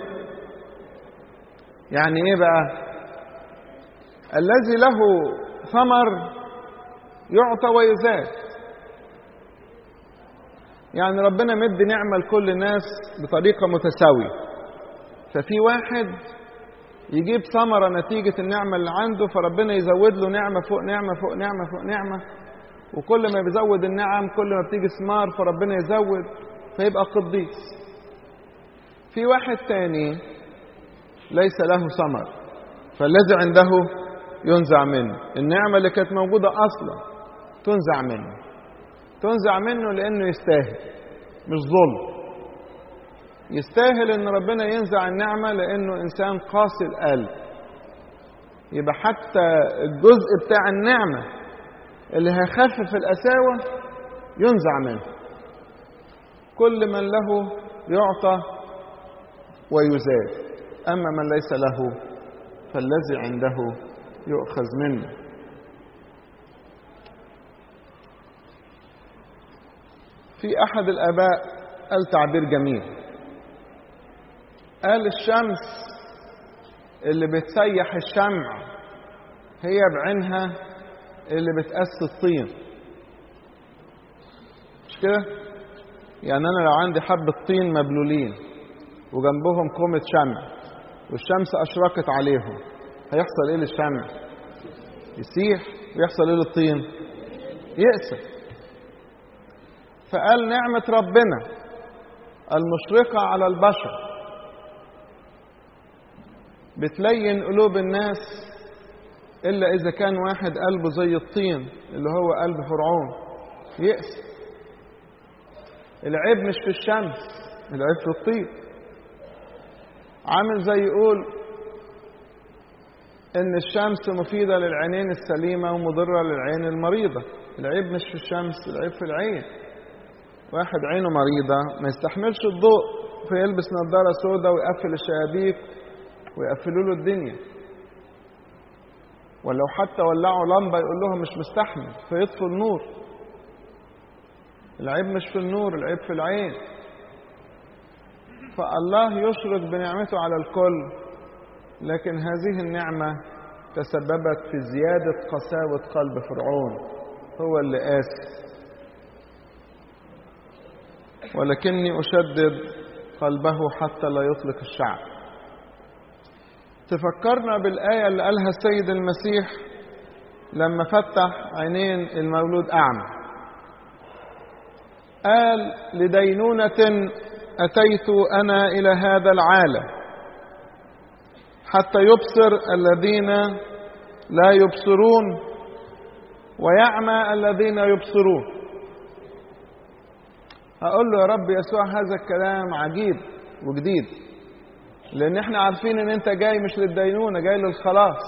Speaker 1: يعني إيه بقى الذي له ثمر يعطى ويزاد يعني ربنا مد نعمة لكل الناس بطريقة متساوية ففي واحد يجيب ثمرة نتيجة النعمة اللي عنده فربنا يزود له نعمة فوق نعمة فوق نعمة فوق نعمة وكل ما بيزود النعم كل ما بتيجي ثمار فربنا يزود فيبقى قديس في واحد تاني ليس له ثمر فالذي عنده ينزع منه النعمة اللي كانت موجودة أصلا تنزع منه تنزع منه لأنه يستاهل مش ظلم يستاهل ان ربنا ينزع النعمة لانه انسان قاسي القلب يبقى حتى الجزء بتاع النعمة اللي هيخفف القساوة ينزع منه كل من له يعطى ويزاد أما من ليس له فالذي عنده يؤخذ منه في أحد الآباء قال تعبير جميل قال الشمس اللي بتسيح الشمع هي بعينها اللي بتقسي الطين مش كده يعني انا لو عندي حبة طين مبلولين وجنبهم كومة شمع والشمس اشرقت عليهم هيحصل ايه للشمع يسيح ويحصل ايه للطين يأسف فقال نعمة ربنا المشرقة على البشر بتلين قلوب الناس إلا إذا كان واحد قلبه زي الطين اللي هو قلب فرعون يأس العيب مش في الشمس العيب في الطين عامل زي يقول إن الشمس مفيدة للعينين السليمة ومضرة للعين المريضة العيب مش في الشمس العيب في العين واحد عينه مريضة ما يستحملش الضوء فيلبس نظارة سوداء ويقفل الشبابيك ويقفلوا له الدنيا ولو حتى ولعوا لمبة يقول لهم مش مستحمل فيطفوا النور العيب مش في النور العيب في العين فالله يشرق بنعمته على الكل لكن هذه النعمة تسببت في زيادة قساوة قلب فرعون هو اللي قاسي ولكني أشدد قلبه حتى لا يطلق الشعب تفكرنا بالآية اللي قالها السيد المسيح لما فتح عينين المولود أعمى قال لدينونة أتيت أنا إلى هذا العالم حتى يبصر الذين لا يبصرون ويعمى الذين يبصرون أقول له يا رب يسوع هذا الكلام عجيب وجديد لان احنا عارفين ان انت جاي مش للدينونه جاي للخلاص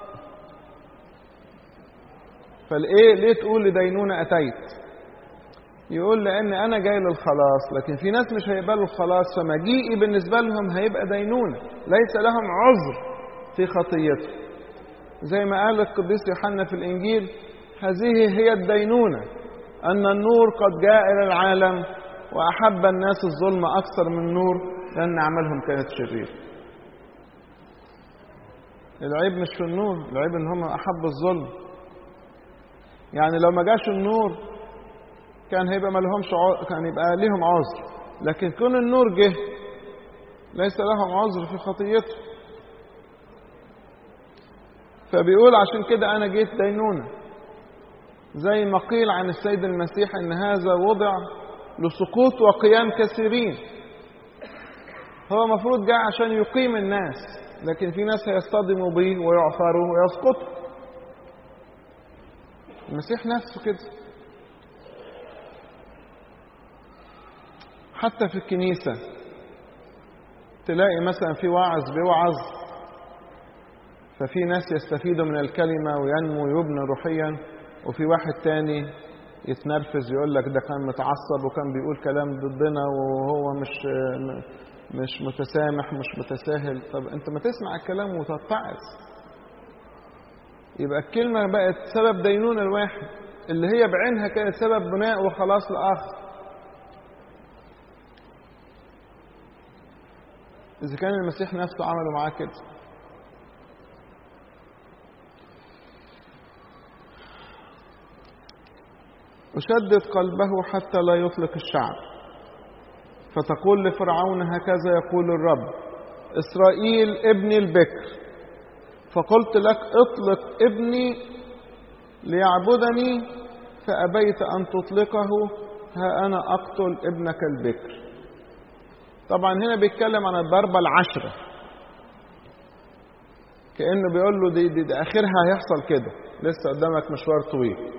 Speaker 1: فالايه ليه تقول لدينونه اتيت يقول لان انا جاي للخلاص لكن في ناس مش هيقبلوا الخلاص فمجيئي بالنسبه لهم هيبقى دينونه ليس لهم عذر في خطيتهم زي ما قال القديس يوحنا في الانجيل هذه هي الدينونه ان النور قد جاء الى العالم واحب الناس الظلم اكثر من النور لأن أعمالهم كانت شريرة العيب مش في النور العيب إن هم أحبوا الظلم يعني لو ما جاش النور كان هيبقى ما لهمش عذر كان يبقى ليهم عذر لكن كون النور جه ليس لهم عذر في خطيته فبيقول عشان كده انا جيت دينونه زي ما قيل عن السيد المسيح ان هذا وضع لسقوط وقيام كثيرين هو المفروض جاء عشان يقيم الناس لكن في ناس هيصطدموا به ويعثروا ويسقطوا المسيح نفسه كده حتى في الكنيسة تلاقي مثلا في واعظ بيوعظ ففي ناس يستفيدوا من الكلمة وينمو ويبنى روحيا وفي واحد تاني يتنرفز يقول لك ده كان متعصب وكان بيقول كلام ضدنا وهو مش مش متسامح مش متساهل طب انت ما تسمع الكلام وتتعظ يبقى الكلمة بقت سبب دينونة الواحد اللي هي بعينها كانت سبب بناء وخلاص لآخر إذا كان المسيح نفسه عمله معاه كده أشدد قلبه حتى لا يطلق الشعب فتقول لفرعون هكذا يقول الرب إسرائيل ابني البكر فقلت لك اطلق ابني ليعبدني فأبيت أن تطلقه ها أنا أقتل ابنك البكر طبعا هنا بيتكلم عن الضربة العشرة كأنه بيقول له دي, دي, دي آخرها هيحصل كده لسه قدامك مشوار طويل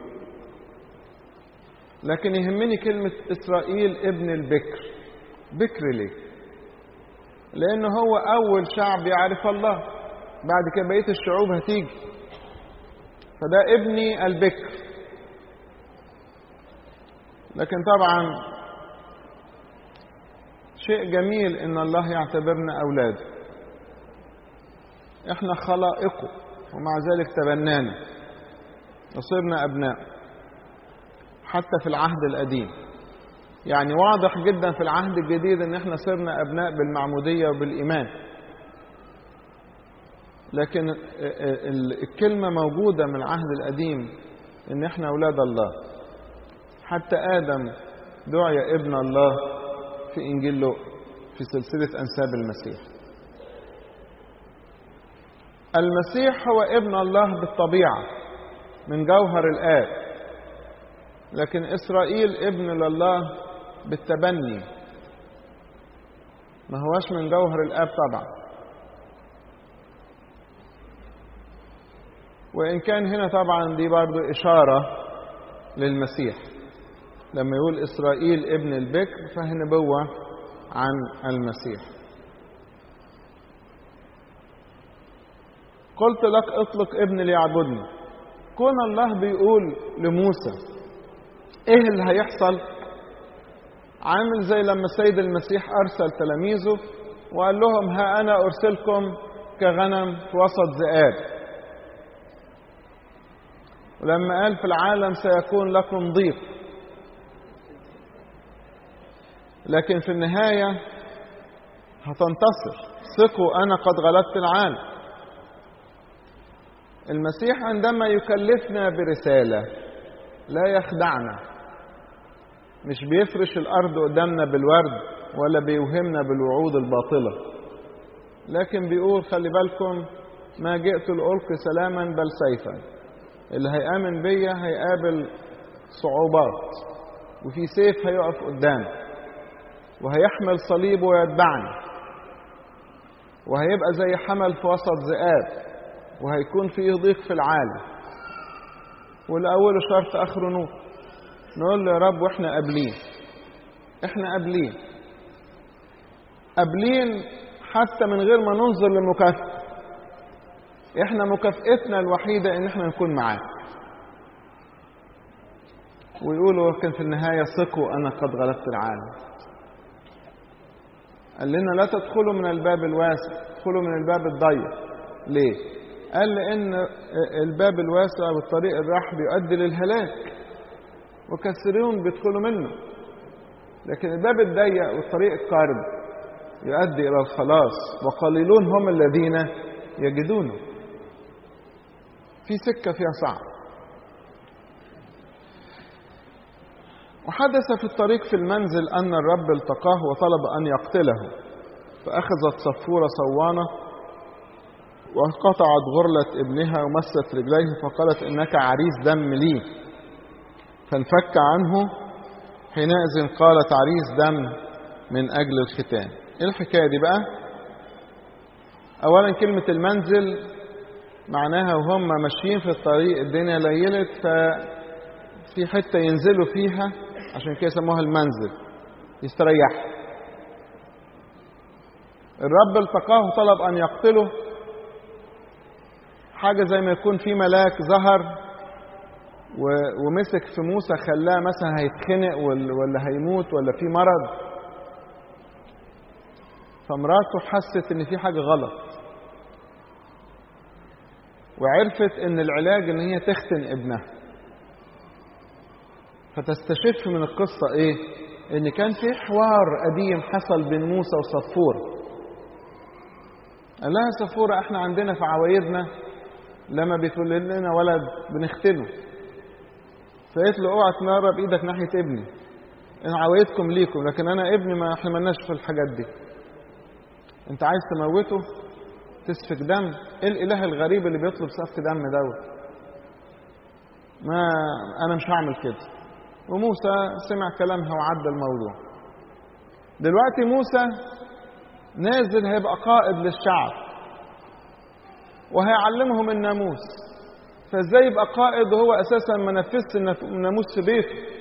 Speaker 1: لكن يهمني كلمة إسرائيل ابن البكر بكر ليه لأنه هو أول شعب يعرف الله بعد كده بقية الشعوب هتيجي فده ابني البكر لكن طبعا شيء جميل ان الله يعتبرنا اولاده احنا خلائقه ومع ذلك تبنانا وصرنا ابناء حتى في العهد القديم يعني واضح جدا في العهد الجديد ان احنا صرنا ابناء بالمعموديه وبالايمان لكن الكلمه موجوده من العهد القديم ان احنا اولاد الله حتى ادم دعي ابن الله في انجيل لوقا في سلسله انساب المسيح المسيح هو ابن الله بالطبيعه من جوهر الاب لكن اسرائيل ابن لله بالتبني ما هواش من جوهر الاب طبعا وان كان هنا طبعا دي برضو اشاره للمسيح لما يقول اسرائيل ابن البكر فهي نبوه عن المسيح قلت لك اطلق ابن ليعبدني كون الله بيقول لموسى ايه اللي هيحصل عامل زي لما السيد المسيح ارسل تلاميذه وقال لهم ها انا ارسلكم كغنم في وسط ذئاب ولما قال في العالم سيكون لكم ضيق لكن في النهايه هتنتصر ثقوا انا قد غلبت العالم المسيح عندما يكلفنا برساله لا يخدعنا مش بيفرش الارض قدامنا بالورد ولا بيوهمنا بالوعود الباطله لكن بيقول خلي بالكم ما جئت لألقي سلاما بل سيفا اللي هيآمن بيا هيقابل صعوبات وفي سيف هيقف قدامه وهيحمل صليبه ويتبعني وهيبقى زي حمل في وسط ذئاب وهيكون فيه ضيق في العالم والأول شرط آخره نور نقول له يا رب واحنا قابلين احنا قابلين قابلين حتى من غير ما ننظر لمكافأة احنا مكافئتنا الوحيدة ان احنا نكون معاك ويقولوا لكن في النهاية ثقوا أنا قد غلبت العالم قال لنا لا تدخلوا من الباب الواسع ادخلوا من الباب الضيق ليه قال لأن الباب الواسع والطريق الراح بيؤدي للهلاك وكثيرون بيدخلوا منه لكن الباب الضيق والطريق القارب يؤدي إلى الخلاص وقليلون هم الذين يجدونه في سكة فيها صعب وحدث في الطريق في المنزل أن الرب التقاه وطلب أن يقتله فأخذت صفورة صوانة وقطعت غرلة ابنها ومست رجليه فقالت إنك عريس دم لي فانفك عنه حينئذ قالت عريس دم من أجل الختان إيه الحكاية دي بقى أولا كلمة المنزل معناها وهم ماشيين في الطريق الدنيا ليلت ففي حتة ينزلوا فيها عشان كده سموها المنزل يستريح الرب التقاه طلب أن يقتله حاجة زي ما يكون في ملاك ظهر ومسك في موسى خلاه مثلا هيتخنق ولا هيموت ولا في مرض فمراته حست ان في حاجة غلط وعرفت ان العلاج ان هي تختن ابنها فتستشف من القصة ايه ان كان في حوار قديم حصل بين موسى وصفورة قال لها صفورة احنا عندنا في عوايدنا لما بيتولد لنا ولد بنختنه فقالت له اوعى تمرب ايدك ناحية ابني انا عوايدكم ليكم لكن انا ابني ما احنا مالناش في الحاجات دي انت عايز تموته تسفك دم ايه الاله الغريب اللي بيطلب سفك دم دوت ما انا مش هعمل كده وموسى سمع كلامها وعدى الموضوع دلوقتي موسى نازل هيبقى قائد للشعب وهيعلمهم الناموس فازاي يبقى قائد وهو اساسا ما نفذش الناموس في بيته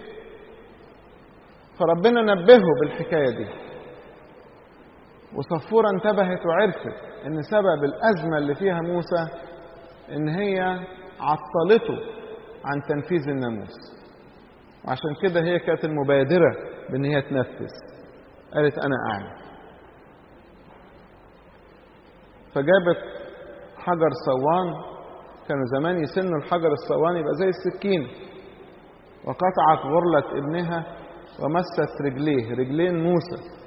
Speaker 1: فربنا نبهه بالحكايه دي وصفورة انتبهت وعرفت ان سبب الازمه اللي فيها موسى ان هي عطلته عن تنفيذ الناموس وعشان كده هي كانت المبادره بان هي تنفذ قالت انا اعلم فجابت حجر صوان كانوا زمان يسنوا الحجر الصوان يبقى زي السكين وقطعت غرلة ابنها ومست رجليه رجلين موسى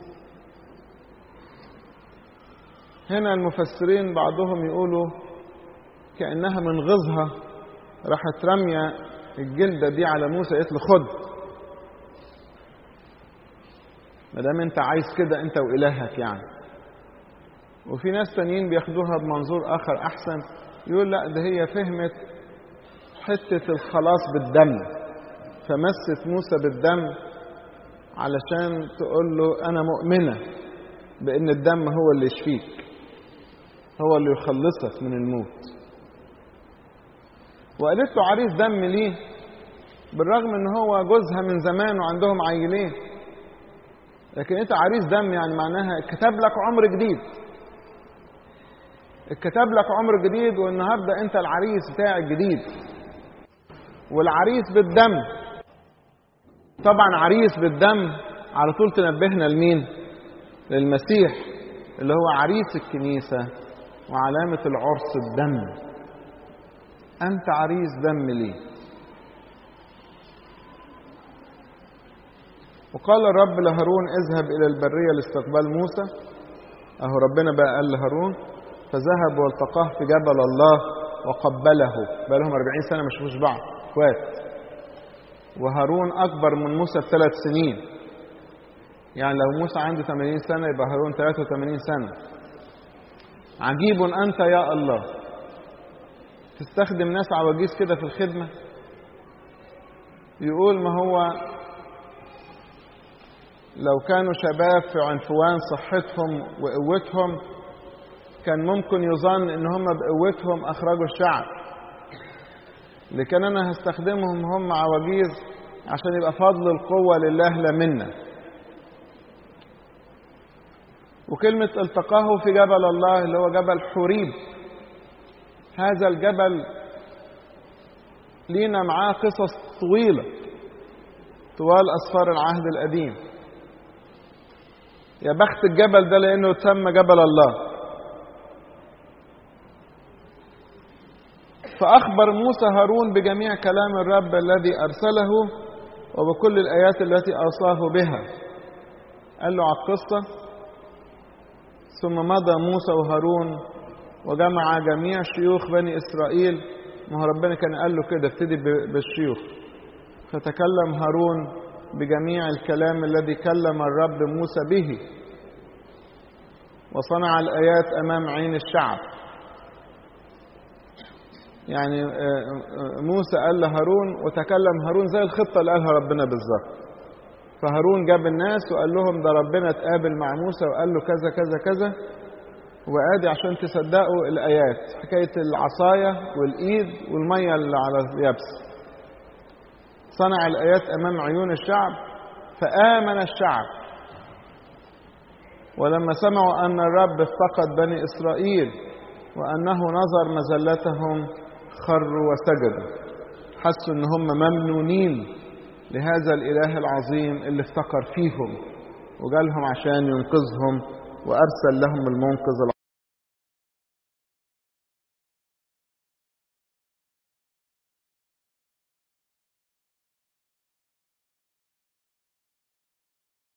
Speaker 1: هنا المفسرين بعضهم يقولوا كأنها من غزها راحت رامية الجلدة دي على موسى قالت له خد ما دام انت عايز كده انت والهك يعني وفي ناس تانيين بياخدوها بمنظور اخر احسن يقول لا ده هي فهمت حتة الخلاص بالدم فمست موسى بالدم علشان تقول له انا مؤمنة بان الدم هو اللي يشفيك هو اللي يخلصك من الموت وقالت له عريس دم ليه بالرغم ان هو جوزها من زمان وعندهم عيلين لكن انت عريس دم يعني معناها اتكتب لك عمر جديد اتكتب لك عمر جديد والنهارده انت العريس بتاع الجديد والعريس بالدم طبعا عريس بالدم على طول تنبهنا لمين للمسيح اللي هو عريس الكنيسة وعلامة العرس الدم أنت عريس دم لي وقال الرب لهارون اذهب إلى البرية لاستقبال موسى أهو ربنا بقى قال لهارون فذهب والتقاه في جبل الله وقبله بقى لهم 40 سنة ما شافوش بعض اخوات وهارون أكبر من موسى بثلاث سنين يعني لو موسى عنده 80 سنة يبقى هارون 83 سنة عجيب أنت يا الله تستخدم ناس عواجيز كده في الخدمة يقول ما هو لو كانوا شباب في عنفوان صحتهم وقوتهم كان ممكن يظن ان هم بقوتهم اخرجوا الشعب لكن انا هستخدمهم هم عواجيز عشان يبقى فضل القوة لله لا منا وكلمة التقاه في جبل الله اللي هو جبل حوريب هذا الجبل لينا معاه قصص طويلة طوال أسفار العهد القديم يا بخت الجبل ده لأنه تسمى جبل الله فأخبر موسى هارون بجميع كلام الرب الذي أرسله وبكل الآيات التي أوصاه بها قال له على القصة ثم مضى موسى وهارون وجمع جميع شيوخ بني إسرائيل ما هو ربنا كان قال له كده ابتدي بالشيوخ فتكلم هارون بجميع الكلام الذي كلم الرب موسى به وصنع الآيات أمام عين الشعب يعني موسى قال لهارون وتكلم هارون زي الخطة اللي قالها ربنا بالظبط فهارون جاب الناس وقال لهم ده ربنا اتقابل مع موسى وقال له كذا كذا كذا وادي عشان تصدقوا الآيات حكاية العصاية والإيد والمية اللي على اليابس صنع الآيات أمام عيون الشعب فآمن الشعب ولما سمعوا أن الرب افتقد بني إسرائيل وأنه نظر مزلتهم خروا وسجدوا حسوا أن هم ممنونين لهذا الإله العظيم اللي افتكر فيهم وجالهم عشان ينقذهم وأرسل لهم المنقذ